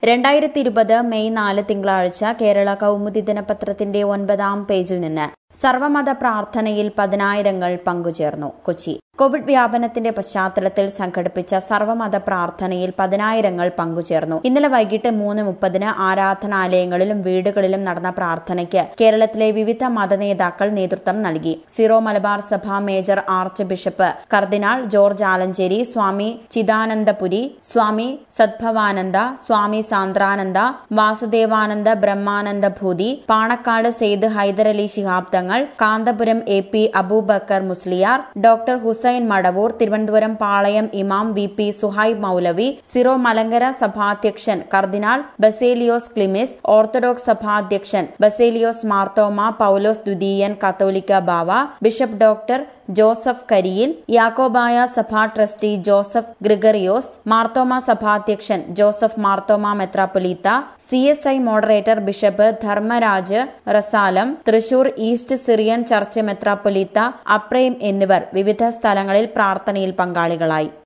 രണ്ടായിരത്തി ഇരുപത് മെയ് നാല് തിങ്കളാഴ്ച കേരള കൗമുദി ദിനപത്രത്തിന്റെ ഒൻപതാം പേജിൽ നിന്ന് സർവമത പ്രാർത്ഥനയിൽ പതിനായിരങ്ങൾ പങ്കുചേർന്നു കൊച്ചി കോവിഡ് വ്യാപനത്തിന്റെ പശ്ചാത്തലത്തിൽ സംഘടിപ്പിച്ച സർവമത പ്രാർത്ഥനയിൽ പതിനായിരങ്ങൾ പങ്കുചേർന്നു ഇന്നലെ വൈകിട്ട് മൂന്ന് മുപ്പതിന് ആരാധനാലയങ്ങളിലും വീടുകളിലും നടന്ന പ്രാർത്ഥനയ്ക്ക് കേരളത്തിലെ വിവിധ മതനേതാക്കൾ നേതൃത്വം നൽകി Syro Malabar Sabha major archbishop cardinal George Alencherry Swami Chidanandapuri Swami Sadbhavananda Swami Sandrananda Vasudevananda Brahmananda Bhoothi Panakkad Sayed Hyderali Shihab Thangal Kanthapuram A P Aboobacker Musliyar doctor Hussain Madavoor Thiruvananthapuram Palayam ഇമാം വി പി സുഹൈബ് മൌലവി സിറോ മലങ്കര സഭാധ്യക്ഷൻ കർദിനാൾ ബസേലിയോസ് ക്ലിമിസ് ഓർത്തഡോക്സ് സഭാധ്യക്ഷൻ ബസേലിയോസ് മാർത്തോമ പൌലോസ് ദ്വിതീയൻ കത്തോലിക്ക ബാവ ബിഷപ്പ് ഡോക്ടർ ജോസഫ് കരിയിൽ യാക്കോബായ സഭാ ട്രസ്റ്റി ജോസഫ് ഗ്രിഗറിയോസ് മാർത്തോമ സഭാധ്യക്ഷൻ ജോസഫ് മാർത്തോമ മെത്രാപ്പൊലീത്ത C S I moderator bishop Dharmaraj Rasalam Thrissur East Syrian Church മെത്രാപ്പൊലീത്ത അപ്രേം എന്നിവർ വിവിധ സ്ഥലങ്ങളിൽ പ്രാർത്ഥനയിൽ പങ്കാളികളായി